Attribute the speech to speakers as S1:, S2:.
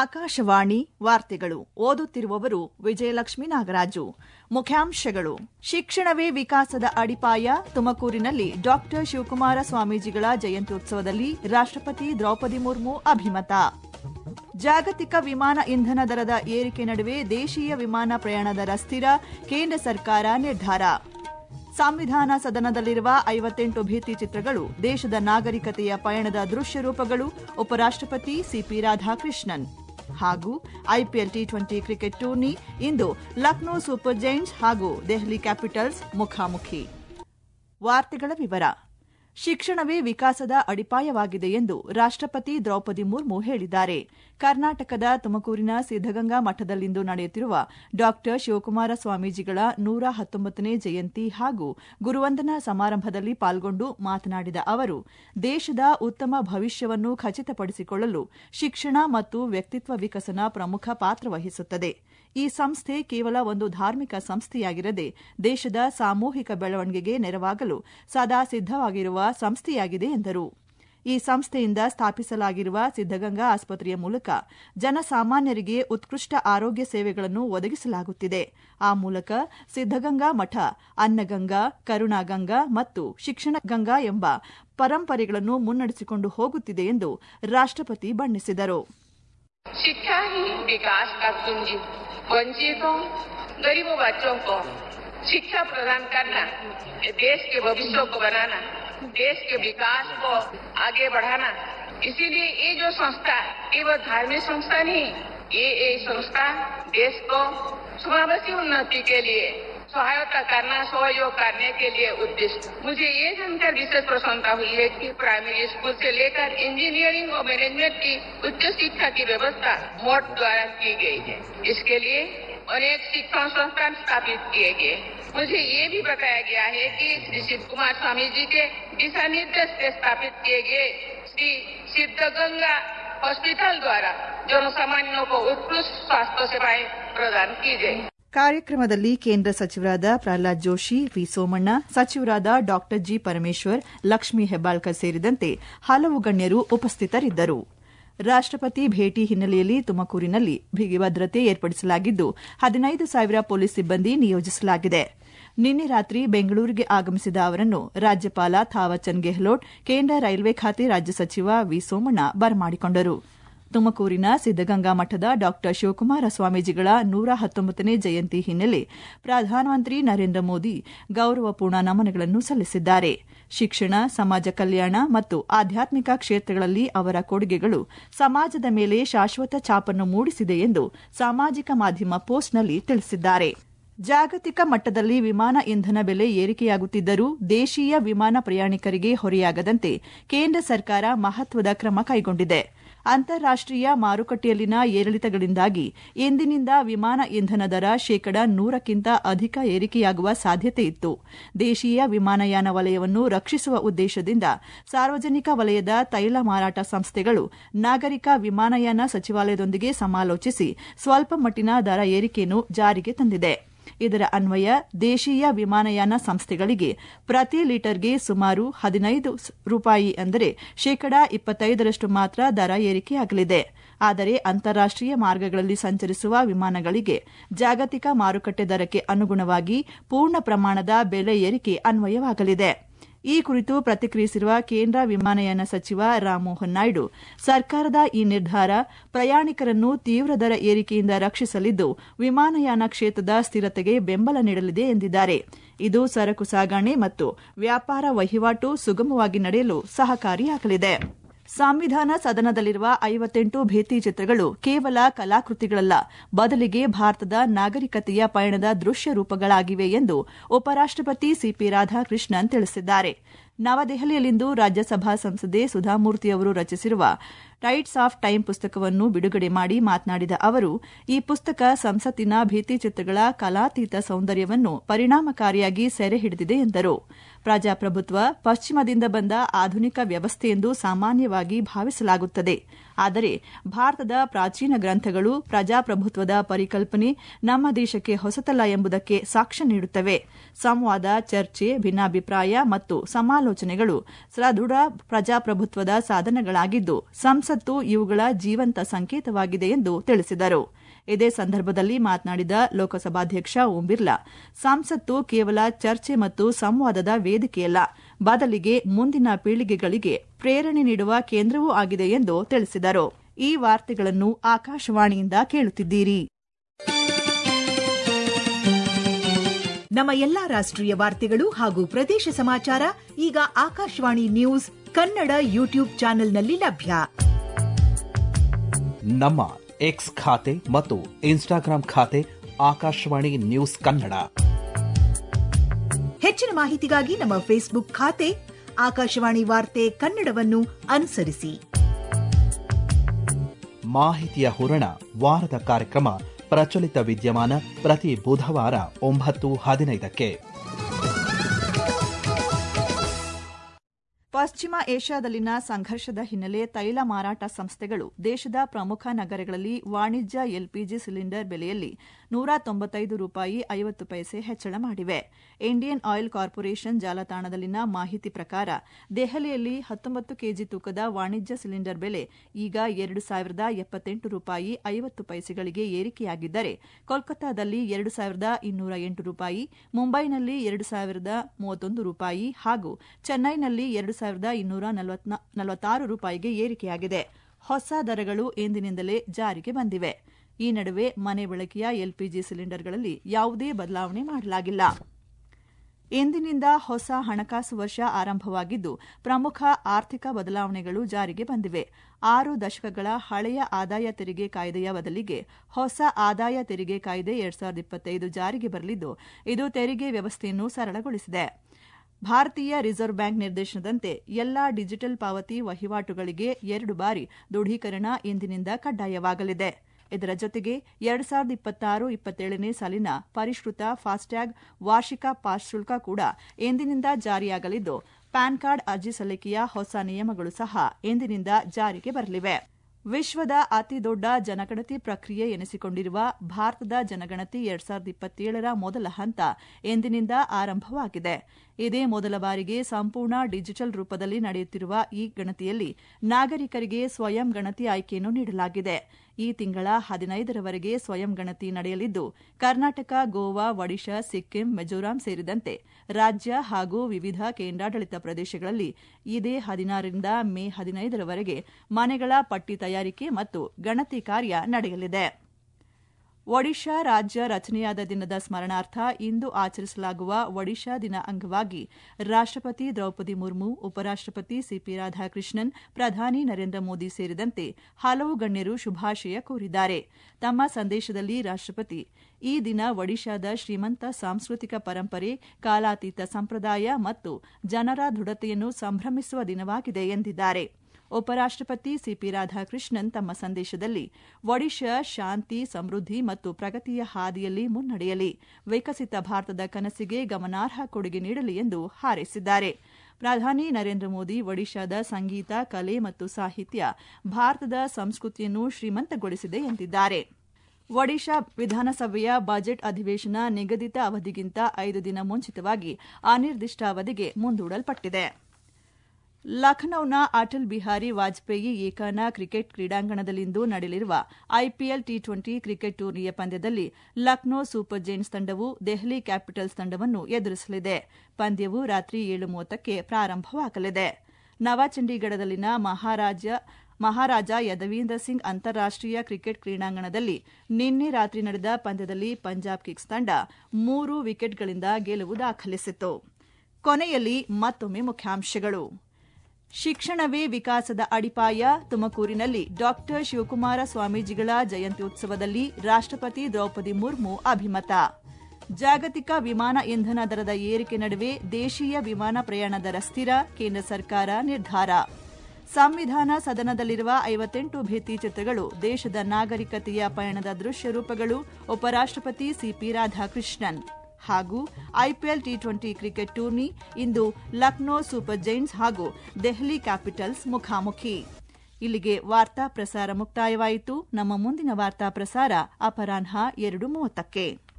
S1: ಆಕಾಶವಾಣಿ ವಾರ್ತೆಗಳು ಓದುತ್ತಿರುವವರು ವಿಜಯಲಕ್ಷ್ಮೀ ನಾಗರಾಜು ಮುಖ್ಯಾಂಶಗಳು ಶಿಕ್ಷಣವೇ ವಿಕಾಸದ ಅಡಿಪಾಯ ತುಮಕೂರಿನಲ್ಲಿ ಡಾಕ್ಟರ್ ಶಿವಕುಮಾರ ಸ್ವಾಮೀಜಿಗಳ ಜಯಂತ್ಯುತ್ಸವದಲ್ಲಿ ರಾಷ್ಟಪತಿ ದ್ರೌಪದಿ ಮುರ್ಮು ಅಭಿಮತ ಜಾಗತಿಕ ವಿಮಾನ ಇಂಧನ ದರದ ಏರಿಕೆ ನಡುವೆ ದೇಶೀಯ ವಿಮಾನ ಪ್ರಯಾಣ ದರ ಸ್ಥಿರ ಕೇಂದ್ರ ಸರ್ಕಾರ ನಿರ್ಧಾರ ಸಂವಿಧಾನ ಸದನದಲ್ಲಿರುವ ಐವತ್ತೆಂಟು ಭಿತ್ತಿ ಚಿತ್ರಗಳು ದೇಶದ ನಾಗರಿಕತೆಯ ಪಯಣದ ದೃಶ್ಯ ರೂಪಗಳು ಉಪರಾಷ್ಟಪತಿ ಸಿಪಿ ರಾಧಾಕೃಷ್ಣನ್ ಹಾಗೂ IPL T twenty cricket tourney ಇಂದು ಲಕ್ನೋ ಸೂಪರ್ ಜೈಂಟ್ಸ್ ಹಾಗೂ ದೆಹಲಿ ಕ್ಯಾಪಿಟಲ್ಸ್ ಮುಖಾಮುಖಿ ವಾರ್ತೆಗಳ ವಿವರ ಶಿಕ್ಷಣವೇ ವಿಕಾಸದ ಅಡಿಪಾಯವಾಗಿದೆ ಎಂದು ರಾಷ್ಟಪತಿ ದ್ರೌಪದಿ ಮುರ್ಮು ಹೇಳಿದ್ದಾರೆ ಕರ್ನಾಟಕದ ತುಮಕೂರಿನ ಸಿದ್ದಗಂಗಾ ಮಠದಲ್ಲಿಂದು ನಡೆಯುತ್ತಿರುವ ಡಾ ಶಿವಕುಮಾರ ಸ್ವಾಮೀಜಿಗಳ ನೂರ ಹತ್ತೊಂಬತ್ತನೇ ಜಯಂತಿ ಹಾಗೂ ಗುರುವಂದನಾ ಸಮಾರಂಭದಲ್ಲಿ ಪಾಲ್ಗೊಂಡು ಮಾತನಾಡಿದ ಅವರು ದೇಶದ ಉತ್ತಮ ಭವಿಷ್ಯವನ್ನು ಖಚಿತಪಡಿಸಿಕೊಳ್ಳಲು ಶಿಕ್ಷಣ ಮತ್ತು ವ್ಯಕ್ತಿತ್ವ ವಿಕಸನ ಪ್ರಮುಖ ಪಾತ್ರ ವಹಿಸುತ್ತದೆ ಈ ಸಂಸ್ಥೆ ಕೇವಲ ಒಂದು ಧಾರ್ಮಿಕ ಸಂಸ್ಥೆಯಾಗಿರದೆ ದೇಶದ ಸಾಮೂಹಿಕ ಬೆಳವಣಿಗೆಗೆ ನೆರವಾಗಲು ಸದಾ ಸಿದ್ದವಾಗಿರುವ ಸಂಸ್ಥೆಯಾಗಿದೆ ಎಂದರು ಈ ಸಂಸ್ಥೆಯಿಂದ ಸ್ಥಾಪಿಸಲಾಗಿರುವ ಸಿದ್ದಗಂಗಾ ಆಸ್ಪತ್ರೆಯ ಮೂಲಕ ಜನಸಾಮಾನ್ಯರಿಗೆ ಉತ್ಕೃಷ್ಟ ಆರೋಗ್ಯ ಸೇವೆಗಳನ್ನು ಒದಗಿಸಲಾಗುತ್ತಿದೆ ಆ ಮೂಲಕ ಸಿದ್ದಗಂಗಾ ಮಠ ಅನ್ನಗಂಗಾ ಕರುಣಾಗಂಗಾ ಮತ್ತು ಶಿಕ್ಷಣ ಗಂಗಾ ಎಂಬ ಪರಂಪರೆಗಳನ್ನು ಮುನ್ನಡೆಸಿಕೊಂಡು ಹೋಗುತ್ತಿದೆ ಎಂದು ರಾಷ್ಟಪತಿ ಬಣ್ಣಿಸಿದರು
S2: शिक्षा ही विकास का कुंजी वंचितों गरीबों बच्चों को शिक्षा प्रदान करना देश के भविष्य को बनाना देश के विकास को आगे बढ़ाना इसीलिए ये जो संस्था ये वो धार्मिक संस्था नहीं ये ये संस्था देश को समावेशी उन्नति के लिए सहायता करना सहयोग करने के लिए उद्देश्य मुझे ये जानकर विशेष प्रसन्नता हुई है कि प्राइमरी स्कूल से लेकर इंजीनियरिंग और मैनेजमेंट की उच्च शिक्षा की व्यवस्था मोट द्वारा की गई है इसके लिए अनेक शिक्षण संस्थान स्थापित किए गए मुझे ये भी बताया गया है कि श्री शिव कुमार स्वामी जी के दिशा निर्देश से स्थापित किए गए श्री सिद्धगंगा हॉस्पिटल द्वारा जनसामान्यों को उत्कृष्ट स्वास्थ्य सेवाएं प्रदान की गई
S1: ಕಾರ್ಯಕ್ರಮದಲ್ಲಿ ಕೇಂದ್ರ ಸಚಿವರಾದ ಪ್ರಹ್ಲಾದ್ ಜೋಶಿ ವಿ ಸೋಮಣ್ಣ ಸಚಿವರಾದ ಡಾ ಜಿ ಪರಮೇಶ್ವರ್ ಲಕ್ಷ್ಮೀ ಹೆಬ್ಬಾಳ್ಕರ್ ಸೇರಿದಂತೆ ಹಲವು ಗಣ್ಯರು ಉಪಸ್ಥಿತರಿದ್ದರು ರಾಷ್ಟಪತಿ ಭೇಟಿ ಹಿನ್ನೆಲೆಯಲ್ಲಿ ತುಮಕೂರಿನಲ್ಲಿ ಬಿಗಿ ಭದ್ರತೆ ಏರ್ಪಡಿಸಲಾಗಿದ್ದು ಹದಿನೈದು ಸಾವಿರ ಪೊಲೀಸ್ ಸಿಬ್ಬಂದಿ ನಿಯೋಜಿಸಲಾಗಿದೆ ನಿನ್ನೆ ರಾತ್ರಿ ಬೆಂಗಳೂರಿಗೆ ಆಗಮಿಸಿದ ಅವರನ್ನು ರಾಜ್ಯಪಾಲ ಥಾವರ್ಚಂದ್ ಗೆಹ್ಲೋಟ್ ಕೇಂದ್ರ ರೈಲ್ವೆ ಖಾತೆ ರಾಜ್ಯ ಸಚಿವ ವಿ ಸೋಮಣ್ಣ ಬರಮಾಡಿಕೊಂಡರು ತುಮಕೂರಿನ ಸಿದ್ದಗಂಗಾ ಮಠದ ಡಾ ಶಿವಕುಮಾರ ಸ್ವಾಮೀಜಿಗಳ ನೂರ ಹತ್ತೊಂಬತ್ತನೇ ಜಯಂತಿ ಹಿನ್ನೆಲೆ ಪ್ರಧಾನಮಂತ್ರಿ ನರೇಂದ್ರ ಮೋದಿ ಗೌರವಪೂರ್ಣ ನಮನಗಳನ್ನು ಸಲ್ಲಿಸಿದ್ದಾರೆ ಶಿಕ್ಷಣ ಸಮಾಜ ಕಲ್ಯಾಣ ಮತ್ತು ಆಧ್ಯಾತ್ಮಿಕ ಕ್ಷೇತ್ರಗಳಲ್ಲಿ ಅವರ ಕೊಡುಗೆಗಳು ಸಮಾಜದ ಮೇಲೆ ಶಾಶ್ವತ ಛಾಪನ್ನು ಮೂಡಿಸಿದೆ ಎಂದು ಸಾಮಾಜಿಕ ಮಾಧ್ಯಮ ಪೋಸ್ಟ್ನಲ್ಲಿ ತಿಳಿಸಿದ್ದಾರೆ ಜಾಗತಿಕ ಮಟ್ಟದಲ್ಲಿ ವಿಮಾನ ಇಂಧನ ಬೆಲೆ ಏರಿಕೆಯಾಗುತ್ತಿದ್ದರೂ ದೇಶೀಯ ವಿಮಾನ ಪ್ರಯಾಣಿಕರಿಗೆ ಹೊರೆಯಾಗದಂತೆ ಕೇಂದ್ರ ಸರ್ಕಾರ ಮಹತ್ವದ ಕ್ರಮ ಕೈಗೊಂಡಿದೆ ಅಂತಾರಾಷ್ಟೀಯ ಮಾರುಕಟ್ಟೆಯಲ್ಲಿನ ಏರಿಳಿತಗಳಿಂದಾಗಿ ಇಂದಿನಿಂದ ವಿಮಾನ ಇಂಧನ ದರ ಶೇಕಡ ನೂರಕ್ಕಿಂತ ಅಧಿಕ ಏರಿಕೆಯಾಗುವ ಸಾಧ್ಯತೆ ಇತ್ತು ದೇಶೀಯ ವಿಮಾನಯಾನ ವಲಯವನ್ನು ರಕ್ಷಿಸುವ ಉದ್ದೇಶದಿಂದ ಸಾರ್ವಜನಿಕ ವಲಯದ ತೈಲ ಮಾರಾಟ ಸಂಸ್ಥೆಗಳು ನಾಗರಿಕ ವಿಮಾನಯಾನ ಸಚಿವಾಲಯದೊಂದಿಗೆ ಸಮಾಲೋಚಿಸಿ ಸ್ವಲ್ಪ ಮಟ್ಟಿನ ದರ ಏರಿಕೆಯನ್ನು ಜಾರಿಗೆ ತಂದಿದೆ ಇದರ ಅನ್ವಯ ದೇಶೀಯ ವಿಮಾನಯಾನ ಸಂಸ್ಥೆಗಳಿಗೆ ಪ್ರತಿ ಲೀಟರ್ಗೆ ಸುಮಾರು ಹದಿನೈದು ರೂಪಾಯಿ ಅಂದರೆ ಶೇಕಡಾ ಇಪ್ಪತ್ತೈದರಷ್ಟು ಮಾತ್ರ ದರ ಏರಿಕೆಯಾಗಲಿದೆ ಆದರೆ ಅಂತಾರಾಷ್ಟೀಯ ಮಾರ್ಗಗಳಲ್ಲಿ ಸಂಚರಿಸುವ ವಿಮಾನಗಳಿಗೆ ಜಾಗತಿಕ ಮಾರುಕಟ್ಟೆ ದರಕ್ಕೆ ಅನುಗುಣವಾಗಿ ಪೂರ್ಣ ಪ್ರಮಾಣದ ಬೆಲೆ ಏರಿಕೆ ಅನ್ವಯವಾಗಲಿದೆ ಈ ಕುರಿತು ಪ್ರತಿಕ್ರಿಯಿಸಿರುವ ಕೇಂದ್ರ ವಿಮಾನಯಾನ ಸಚಿವ ರಾಮಮೋಹನ್ ನಾಯ್ಡು ಸರ್ಕಾರದ ಈ ನಿರ್ಧಾರ ಪ್ರಯಾಣಿಕರನ್ನು ತೀವ್ರ ದರ ಏರಿಕೆಯಿಂದ ರಕ್ಷಿಸಲಿದ್ದು ವಿಮಾನಯಾನ ಕ್ಷೇತ್ರದ ಸ್ಥಿರತೆಗೆ ಬೆಂಬಲ ನೀಡಲಿದೆ ಎಂದಿದ್ದಾರೆ ಇದು ಸರಕು ಸಾಗಣೆ ಮತ್ತು ವ್ಯಾಪಾರ ವಹಿವಾಟು ಸುಗಮವಾಗಿ ನಡೆಯಲು ಸಹಕಾರಿಯಾಗಲಿದೆ ಸಂವಿಧಾನ ಸದನದಲ್ಲಿರುವ ಐವತ್ತೆಂಟು ಭಿತ್ತಿ ಚಿತ್ರಗಳು ಕೇವಲ ಕಲಾಕೃತಿಗಳಲ್ಲ ಬದಲಿಗೆ ಭಾರತದ ನಾಗರಿಕತೆಯ ಪಯಣದ ದೃಶ್ಯ ರೂಪಗಳಾಗಿವೆ ಎಂದು ಉಪರಾಷ್ಟಪತಿ ಸಿಪಿ ರಾಧಾಕೃಷ್ಣನ್ ತಿಳಿಸಿದ್ದಾರೆ ನವದೆಹಲಿಯಲ್ಲಿಂದು ರಾಜ್ಯಸಭಾ ಸಂಸದೆ ಸುಧಾಮೂರ್ತಿ ಅವರು ರಚಿಸಿರುವ ರೈಟ್ಸ್ ಆಫ್ ಟೈಮ್ ಪುಸ್ತಕವನ್ನು ಬಿಡುಗಡೆ ಮಾಡಿ ಮಾತನಾಡಿದ ಅವರು ಈ ಪುಸ್ತಕ ಸಂಸತ್ತಿನ ಭಿತ್ತಿಚಿತ್ರಗಳ ಕಲಾತೀತ ಸೌಂದರ್ಯವನ್ನು ಪರಿಣಾಮಕಾರಿಯಾಗಿ ಸೆರೆ ಹಿಡಿದಿದೆ ಎಂದರು ಪ್ರಜಾಪ್ರಭುತ್ವ ಪಶ್ಚಿಮದಿಂದ ಬಂದ ಆಧುನಿಕ ವ್ಯವಸ್ಥೆ ಎಂದು ಸಾಮಾನ್ಯವಾಗಿ ಭಾವಿಸಲಾಗುತ್ತದೆ ಆದರೆ ಭಾರತದ ಪ್ರಾಚೀನ ಗ್ರಂಥಗಳು ಪ್ರಜಾಪ್ರಭುತ್ವದ ಪರಿಕಲ್ಪನೆ ನಮ್ಮ ದೇಶಕ್ಕೆ ಹೊಸತಲ್ಲ ಎಂಬುದಕ್ಕೆ ಸಾಕ್ಷ್ಯ ನೀಡುತ್ತವೆ ಸಂವಾದ ಚರ್ಚೆ ಭಿನ್ನಾಭಿಪ್ರಾಯ ಮತ್ತು ಸಮಾಲೋಚನೆಗಳು ಸದೃಢ ಪ್ರಜಾಪ್ರಭುತ್ವದ ಸಾಧನಗಳಾಗಿದ್ದು ಸಂಸತ್ತು ಇವುಗಳ ಜೀವಂತ ಸಂಕೇತವಾಗಿದೆ ಎಂದು ತಿಳಿಸಿದರು ಇದೇ ಸಂದರ್ಭದಲ್ಲಿ ಮಾತನಾಡಿದ ಲೋಕಸಭಾಧ್ಯಕ್ಷ ಓಂ ಬಿರ್ಲಾ ಸಂಸತ್ತು ಕೇವಲ ಚರ್ಚೆ ಮತ್ತು ಸಂವಾದದ ವೇದಿಕೆಯಲ್ಲ ಬದಲಿಗೆ ಮುಂದಿನ ಪೀಳಿಗೆಗಳಿಗೆ ಪ್ರೇರಣೆ ನೀಡುವ ಕೇಂದ್ರವೂ ಆಗಿದೆ ಎಂದು ತಿಳಿಸಿದರು ಈ ವಾರ್ತೆಗಳನ್ನು ಆಕಾಶವಾಣಿಯಿಂದ ಕೇಳುತ್ತಿದ್ದೀರಿ
S3: ನಮ್ಮ ಎಲ್ಲಾ ರಾಷ್ಟ್ರೀಯ ವಾರ್ತೆಗಳು ಹಾಗೂ ಪ್ರದೇಶ ಸಮಾಚಾರ ಈಗ ಆಕಾಶವಾಣಿ ನ್ಯೂಸ್ ಕನ್ನಡ ಯೂಟ್ಯೂಬ್ ಚಾನೆಲ್ನಲ್ಲಿ ಲಭ್ಯ
S4: ನಮ್ಮ ಎಕ್ಸ್ ಖಾತೆ ಮತ್ತು ಇನ್ಸ್ಟಾಗ್ರಾಂ ಖಾತೆ ಆಕಾಶವಾಣಿ ನ್ಯೂಸ್ ಕನ್ನಡ
S3: ಹೆಚ್ಚಿನ ಮಾಹಿತಿಗಾಗಿ ನಮ್ಮ ಫೇಸ್ಬುಕ್ ಖಾತೆ ಆಕಾಶವಾಣಿ ವಾರ್ತೆ ಕನ್ನಡವನ್ನು ಅನುಸರಿಸಿ
S4: ಮಾಹಿತಿಯ ಹೂರಣ ವಾರದ ಕಾರ್ಯಕ್ರಮ ಪ್ರಚಲಿತ ವಿದ್ಯಮಾನ ಪ್ರತಿ ಬುಧವಾರ ಒಂಬತ್ತು ಹದಿನೈದಕ್ಕೆ
S1: ಪಶ್ಚಿಮ ಏಷ್ಯಾದಲ್ಲಿನ ಸಂಘರ್ಷದ ಹಿನ್ನೆಲೆ ತೈಲ ಮಾರಾಟ ಸಂಸ್ಥೆಗಳು ದೇಶದ ಪ್ರಮುಖ ನಗರಗಳಲ್ಲಿ ವಾಣಿಜ್ಯ ಎಲ್ಪಿಜಿ ಸಿಲಿಂಡರ್ ಬೆಲೆಯಲ್ಲಿ ನೂರ ತೊಂಬತ್ತೈದು ರೂಪಾಯಿ ಐವತ್ತು ಪೈಸೆ ಹೆಚ್ಚಳ ಮಾಡಿವೆ ಇಂಡಿಯನ್ ಆಯಿಲ್ ಕಾರ್ಪೊರೇಷನ್ ಜಾಲತಾಣದಲ್ಲಿನ ಮಾಹಿತಿ ಪ್ರಕಾರ ದೆಹಲಿಯಲ್ಲಿ ಹತ್ತೊಂಬತ್ತು ಕೆಜಿ ತೂಕದ ವಾಣಿಜ್ಯ ಸಿಲಿಂಡರ್ ಬೆಲೆ ಈಗ ಎರಡು ಸಾವಿರದ ಎಪ್ಪತ್ತೆಂಟು ರೂಪಾಯಿ ಐವತ್ತು ಪೈಸೆಗಳಿಗೆ ಏರಿಕೆಯಾಗಿದ್ದರೆ ಕೋಲ್ಕತ್ತಾದಲ್ಲಿ ಎರಡು ಸಾವಿರದ ಇನ್ನೂರ ಎಂಟು ರೂಪಾಯಿ ಮುಂಬೈನಲ್ಲಿ ಎರಡು ಸಾವಿರದ ಮೂವತ್ತೊಂದು ರೂಪಾಯಿ ಹಾಗೂ ಚೆನ್ನೈನಲ್ಲಿ ಎರಡು ಸಾವಿರದ ಇನ್ನೂರ ನಲವತ್ತಾರು ರೂಪಾಯಿಗೆ ಏರಿಕೆಯಾಗಿದೆ ಹೊಸ ದರಗಳು ಎಂದಿನಿಂದಲೇ ಜಾರಿಗೆ ಬಂದಿವೆ ಈ ನಡುವೆ ಮನೆ ಬಳಕೆಯ ಎಲ್ಪಿಜಿ ಸಿಲಿಂಡರ್ಗಳಲ್ಲಿ ಯಾವುದೇ ಬದಲಾವಣೆ ಮಾಡಲಾಗಿಲ್ಲ ಇಂದಿನಿಂದ ಹೊಸ ಹಣಕಾಸು ವರ್ಷ ಆರಂಭವಾಗಿದ್ದು ಪ್ರಮುಖ ಆರ್ಥಿಕ ಬದಲಾವಣೆಗಳು ಜಾರಿಗೆ ಬಂದಿವೆ ಆರು ದಶಕಗಳ ಹಳೆಯ ಆದಾಯ ತೆರಿಗೆ ಕಾಯ್ದೆಯ ಬದಲಿಗೆ ಹೊಸ ಆದಾಯ ತೆರಿಗೆ ಕಾಯ್ದೆ ಎರಡ್ ಸಾವಿರದ ಇಪ್ಪತ್ತೈದು ಜಾರಿಗೆ ಬರಲಿದ್ದು ಇದು ತೆರಿಗೆ ವ್ಯವಸ್ಥೆಯನ್ನು ಸರಳಗೊಳಿಸಿದೆ ಭಾರತೀಯ ರಿಸರ್ವ್ ಬ್ಯಾಂಕ್ ನಿರ್ದೇಶನದಂತೆ ಎಲ್ಲಾ ಡಿಜಿಟಲ್ ಪಾವತಿ ವಹಿವಾಟುಗಳಿಗೆ ಎರಡು ಬಾರಿ ದೃಢೀಕರಣ ಇಂದಿನಿಂದ ಕಡ್ಡಾಯವಾಗಲಿದೆ ಇದರ ಜೊತೆಗೆ ಎರಡು ಸಾವಿರದ ಇಪ್ಪತ್ತಾರು ಇಪ್ಪತ್ತೇಳನೇ ಸಾಲಿನ ಪರಿಷ್ಕೃತ ಫಾಸ್ಟ್ಯಾಗ್ ವಾರ್ಷಿಕ ಪಾಸ್ ಶುಲ್ಕ ಕೂಡ ಎಂದಿನಿಂದ ಜಾರಿಯಾಗಲಿದ್ದು ಪ್ಯಾನ್ ಕಾರ್ಡ್ ಅರ್ಜಿ ಸಲ್ಲಿಕೆಯ ಹೊಸ ನಿಯಮಗಳು ಸಹ ಎಂದಿನಿಂದ ಜಾರಿಗೆ ಬರಲಿವೆ ವಿಶ್ವದ ಅತಿದೊಡ್ಡ ಜನಗಣತಿ ಪ್ರಕ್ರಿಯೆ ಎನಿಸಿಕೊಂಡಿರುವ ಭಾರತದ ಜನಗಣತಿ ಎರಡ್ ಸಾವಿರದ ಇಪ್ಪತ್ತೇಳರ ಮೊದಲ ಹಂತ ಎಂದಿನಿಂದ ಆರಂಭವಾಗಿದೆ ಇದೇ ಮೊದಲ ಬಾರಿಗೆ ಸಂಪೂರ್ಣ ಡಿಜಿಟಲ್ ರೂಪದಲ್ಲಿ ನಡೆಯುತ್ತಿರುವ ಈ ಗಣತಿಯಲ್ಲಿ ನಾಗರಿಕರಿಗೆ ಸ್ವಯಂ ಗಣತಿ ಆಯ್ಕೆಯನ್ನು ನೀಡಲಾಗಿದೆ ಈ ತಿಂಗಳ ಹದಿನೈದರವರೆಗೆ ಸ್ವಯಂ ಗಣತಿ ನಡೆಯಲಿದ್ದು ಕರ್ನಾಟಕ ಗೋವಾ ಒಡಿಶಾ ಸಿಕ್ಕಿಂ ಮಿಜೋರಾಂ ಸೇರಿದಂತೆ ರಾಜ್ಯ ಹಾಗೂ ವಿವಿಧ ಕೇಂದ್ರಾಡಳಿತ ಪ್ರದೇಶಗಳಲ್ಲಿ ಇದೇ ಹದಿನಾರರಿಂದ ಮೇ ಹದಿನೈದರವರೆಗೆ ಮನೆಗಳ ಪಟ್ಟಿ ತಯಾರಿಕೆ ಮತ್ತು ಗಣತಿ ಕಾರ್ಯ ನಡೆಯಲಿದೆ ಒಡಿಶಾ ರಾಜ್ಯ ರಚನೆಯಾದ ದಿನದ ಸ್ಮರಣಾರ್ಥ ಇಂದು ಆಚರಿಸಲಾಗುವ ಒಡಿಶಾ ದಿನ ಅಂಗವಾಗಿ ರಾಷ್ಟಪತಿ ದ್ರೌಪದಿ ಮುರ್ಮು ಉಪರಾಷ್ಟಪತಿ ಸಿಪಿ ರಾಧಾಕೃಷ್ಣನ್ ಪ್ರಧಾನಿ ನರೇಂದ್ರ ಮೋದಿ ಸೇರಿದಂತೆ ಹಲವು ಗಣ್ಯರು ಶುಭಾಶಯ ಕೋರಿದ್ದಾರೆ ತಮ್ಮ ಸಂದೇಶದಲ್ಲಿ ರಾಷ್ಟಪತಿ ಈ ದಿನ ಒಡಿಶಾದ ಶ್ರೀಮಂತ ಸಾಂಸ್ಕೃತಿಕ ಪರಂಪರೆ ಕಾಲಾತೀತ ಸಂಪ್ರದಾಯ ಮತ್ತು ಜನರ ದೃಢತೆಯನ್ನು ಸಂಭ್ರಮಿಸುವ ದಿನವಾಗಿದೆ ಎಂದಿದ್ದಾರೆ ಉಪರಾಷ್ಟಪತಿ ಸಿಪಿ ರಾಧಾಕೃಷ್ಣನ್ ತಮ್ಮ ಸಂದೇಶದಲ್ಲಿ ಒಡಿಶಾ ಶಾಂತಿ ಸಮೃದ್ಧಿ ಮತ್ತು ಪ್ರಗತಿಯ ಹಾದಿಯಲ್ಲಿ ಮುನ್ನಡೆಯಲಿ ವಿಕಸಿತ ಭಾರತದ ಕನಸಿಗೆ ಗಮನಾರ್ಹ ಕೊಡುಗೆ ನೀಡಲಿ ಎಂದು ಹಾರೈಸಿದ್ದಾರೆ ಪ್ರಧಾನಿ ನರೇಂದ್ರ ಮೋದಿ ಒಡಿಶಾದ ಸಂಗೀತ ಕಲೆ ಮತ್ತು ಸಾಹಿತ್ಯ ಭಾರತದ ಸಂಸ್ಕೃತಿಯನ್ನು ಶ್ರೀಮಂತಗೊಳಿಸಿದೆ ಎಂದಿದ್ದಾರೆ ಒಡಿಶಾ ವಿಧಾನಸಭೆಯ ಬಜೆಟ್ ಅಧಿವೇಶನ ನಿಗದಿತ ಅವಧಿಗಿಂತ ಐದು ದಿನ ಮುಂಚಿತವಾಗಿ ಅನಿರ್ದಿಷ್ಟಾವಧಿಗೆ ಮುಂದೂಡಲ್ಪಟ್ಟಿದೆ ಲಖನೌನ ಅಟಲ್ ಬಿಹಾರಿ ವಾಜಪೇಯಿ ಏಕಾನ ಕ್ರಿಕೆಟ್ ಕ್ರೀಡಾಂಗಣದಲ್ಲಿಂದು ನಡೆಯಲಿರುವ ಐಪಿಎಲ್ ಟಿ ಟ್ವೆಂಟಿ ಕ್ರಿಕೆಟ್ ಟೂರ್ನಿಯ ಪಂದ್ಯದಲ್ಲಿ ಲಕ್ನೋ ಸೂಪರ್ ಜೈಂಟ್ಸ್ ತಂಡವು ದೆಹಲಿ ಕ್ಯಾಪಿಟಲ್ಸ್ ತಂಡವನ್ನು ಎದುರಿಸಲಿದೆ ಪಂದ್ಯವು ರಾತ್ರಿ ಏಳು ಮೂವತ್ತಕ್ಕೆ ಪ್ರಾರಂಭವಾಗಲಿದೆ ನವಚಂಡೀಗಢದಲ್ಲಿನ ಮಹಾರಾಜ ಮಹಾರಾಜ ಯದವೀಂದ್ರ ಸಿಂಗ್ ಅಂತಾರಾಷ್ಟೀಯ ಕ್ರಿಕೆಟ್ ಕ್ರೀಡಾಂಗಣದಲ್ಲಿ ನಿನ್ನೆ ರಾತ್ರಿ ನಡೆದ ಪಂದ್ಯದಲ್ಲಿ ಪಂಜಾಬ್ ಕಿಂಗ್ಸ್ ತಂಡ ಮೂರು ವಿಕೆಟ್ಗಳಿಂದ ಗೆಲುವು ದಾಖಲಿಸಿತು ಕೊನೆಯಲ್ಲಿ ಮತ್ತೊಮ್ಮೆ ಮುಖ್ಯಾಂಶಗಳು ಶಿಕ್ಷಣವೇ ವಿಕಾಸದ ಅಡಿಪಾಯ ತುಮಕೂರಿನಲ್ಲಿ ಡಾಕ್ಟರ್ ಶಿವಕುಮಾರ ಸ್ವಾಮೀಜಿಗಳ ಜಯಂತ್ಯುತ್ಸವದಲ್ಲಿ ರಾಷ್ಟಪತಿ ದ್ರೌಪದಿ ಮುರ್ಮು ಅಭಿಮತ ಜಾಗತಿಕ ವಿಮಾನ ಇಂಧನ ದರದ ಏರಿಕೆ ನಡುವೆ ದೇಶೀಯ ವಿಮಾನ ಪ್ರಯಾಣ ದರ ಸ್ಥಿರ ಕೇಂದ್ರ ಸರ್ಕಾರ ನಿರ್ಧಾರ ಸಂವಿಧಾನ ಸದನದಲ್ಲಿರುವ ಐವತ್ತೆಂಟು ಭಿತ್ತಿ ಚಿತ್ರಗಳು ದೇಶದ ನಾಗರಿಕತೆಯ ಪಯಣದ ದೃಶ್ಯ ರೂಪಗಳು ಉಪರಾಷ್ಟಪತಿ ಸಿಪಿ ರಾಧಾಕೃಷ್ಣನ್ ಹಾಗೂ IPL T twenty cricket tourney ಇಂದು ಲಕ್ನೋ ಸೂಪರ್ ಜೈಂಟ್ಸ್ ಹಾಗೂ ದೆಹಲಿ ಕ್ಯಾಪಿಟಲ್ಸ್ ಮುಖಾಮುಖಿ ಇಲ್ಲಿಗೆ ವಾರ್ತಾ ಪ್ರಸಾರ ಮುಕ್ತಾಯವಾಯಿತು ನಮ್ಮ ಮುಂದಿನ ವಾರ್ತಾ ಪ್ರಸಾರ ಅಪರಾಹ್ನ ಎರಡು ಮೂವತ್ತಕ್ಕೆ